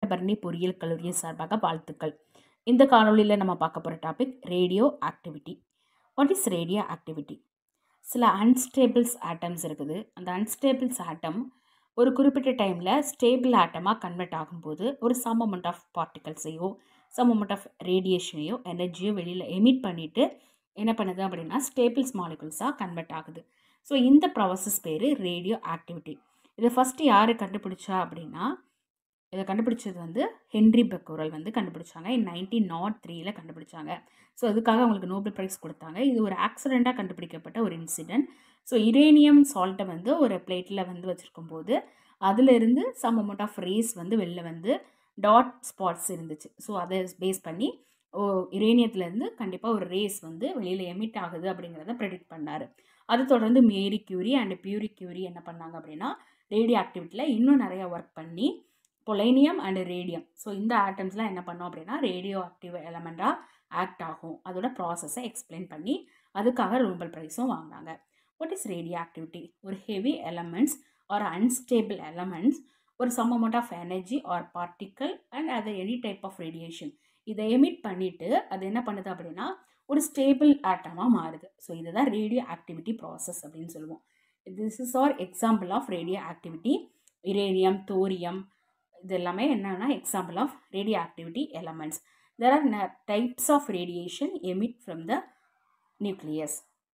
தாமிரபரணி பொறியியல் கல்லூரியின் சார்பாக வாழ்த்துக்கள் இந்த காணொளியில் நம்ம பார்க்க போகிற topic radioactivity what is radioactivity சில அன்ஸ்டேபிள்ஸ் ஆட்டம்ஸ் இருக்குது அந்த அன்ஸ்டேபிள்ஸ் ஆட்டம் ஒரு குறிப்பிட்ட டைமில் ஸ்டேபிள் ஆட்டமாக கன்வெர்ட் ஆகும்போது ஒரு சம் அமௌண்ட் ஆஃப் பார்ட்டிகல்ஸையோ சம் அமௌண்ட் ஆஃப் ரேடியேஷனையோ எனர்ஜியோ வெளியில் எமிட் பண்ணிவிட்டு என்ன பண்ணுது அப்படின்னா ஸ்டேபிள்ஸ் மாலிகுல்ஸாக கன்வெர்ட் ஆகுது ஸோ இந்த ப்ராசஸ் பேர் ரேடியோ ஆக்டிவிட்டி இதை ஃபஸ்ட்டு யார் கண்டுபிடிச்சா அப்படின்னா இதை கண்டுபிடிச்சது வந்து ஹென்ரி பெக்கோரல் வந்து கண்டுபிடிச்சாங்க இன் நைன்டீன் நாட் த்ரீயில் கண்டுபிடிச்சாங்க ஸோ அதுக்காக அவங்களுக்கு நோபல் ப்ரைஸ் கொடுத்தாங்க இது ஒரு ஆக்சிடெண்ட்டாக கண்டுபிடிக்கப்பட்ட ஒரு இன்சிடென்ட் ஸோ யுரேனியம் சால்ட்டை வந்து ஒரு பிளேட்டில் வந்து வச்சுருக்கும் போது அதிலிருந்து சம் அமௌண்ட் ஆஃப் ரேஸ் வந்து வெளில வந்து டாட் ஸ்பாட்ஸ் இருந்துச்சு ஸோ அதை பேஸ் பண்ணி ஓ யுரேனியத்துலேருந்து கண்டிப்பாக ஒரு ரேஸ் வந்து வெளியில் எமிட் ஆகுது அப்படிங்கிறத ப்ரெடிக்ட் பண்ணார் அது தொடர்ந்து Marie Curie and Pierre Curie என்ன பண்ணாங்க அப்படின்னா ரேடியோ ஆக்டிவிட்டியில் இன்னும் நிறையா ஒர்க் பண்ணி பொலைனியம் அண்ட் ரேடியம் ஸோ இந்த ஆட்டம்ஸ்லாம் என்ன பண்ணோம் அப்படின்னா ரேடியோ ஆக்டிவ் எலமெண்ட்டாக ஆக்ட் ஆகும் அதோட ப்ராசஸை எக்ஸ்பிளைன் பண்ணி அதுக்காக நோபல் ப்ரைஸும் வாங்கினாங்க வாட் இஸ் ரேடியோ ஆக்டிவிட்டி ஒரு heavy elements are unstable elements ஒரு some amount of energy or particle and அது எனி டைப் ஆஃப் ரேடியேஷன் இதை எமிட் பண்ணிவிட்டு அது என்ன பண்ணுது அப்படின்னா ஒரு ஸ்டேபிள் ஆட்டமாக மாறுது ஸோ இதுதான் ரேடியோ ஆக்டிவிட்டி ப்ராசஸ் அப்படின்னு சொல்லுவோம் this is our example of radioactivity uranium thorium இது எல்லாமே என்னென்னா example of radioactivity elements there are types of radiation emit from the nucleus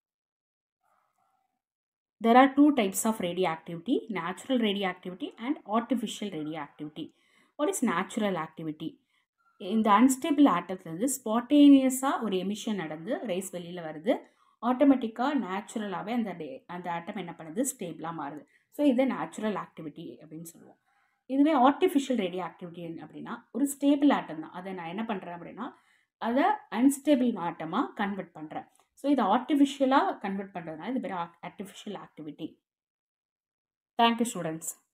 there are two types of radioactivity natural radioactivity and artificial radioactivity what is natural activity இந்த unstable ஆட்டத்துலேருந்து ஸ்பாட்டேனியஸாக ஒரு emission நடந்து rice வெளியில் வருது ஆட்டோமேட்டிக்காக நேச்சுரலாகவே அந்த டே அந்த ஆட்டம் என்ன பண்ணுது ஸ்டேபிளாக மாறுது ஸோ இதை நேச்சுரல் ஆக்டிவிட்டி அப்படின்னு சொல்லுவோம் இதுவே ஆர்டிஃபிஷியல் ரேடியோ ஆக்டிவிட்டி அப்படின்னா ஒரு ஸ்டேபிள் ஆட்டம் தான் அதை நான் என்ன பண்ணுறேன் அப்படின்னா அதை அன்ஸ்டேபிள் ஆட்டமாக கன்வெர்ட் பண்ணுறேன் ஸோ இதை ஆர்டிஃபிஷியலாக கன்வெர்ட் பண்ணுறதுனால இது பேர் ஆர்டிஃபிஷியல் ஆக்டிவிட்டி தேங்க்யூ ஸ்டூடெண்ட்ஸ்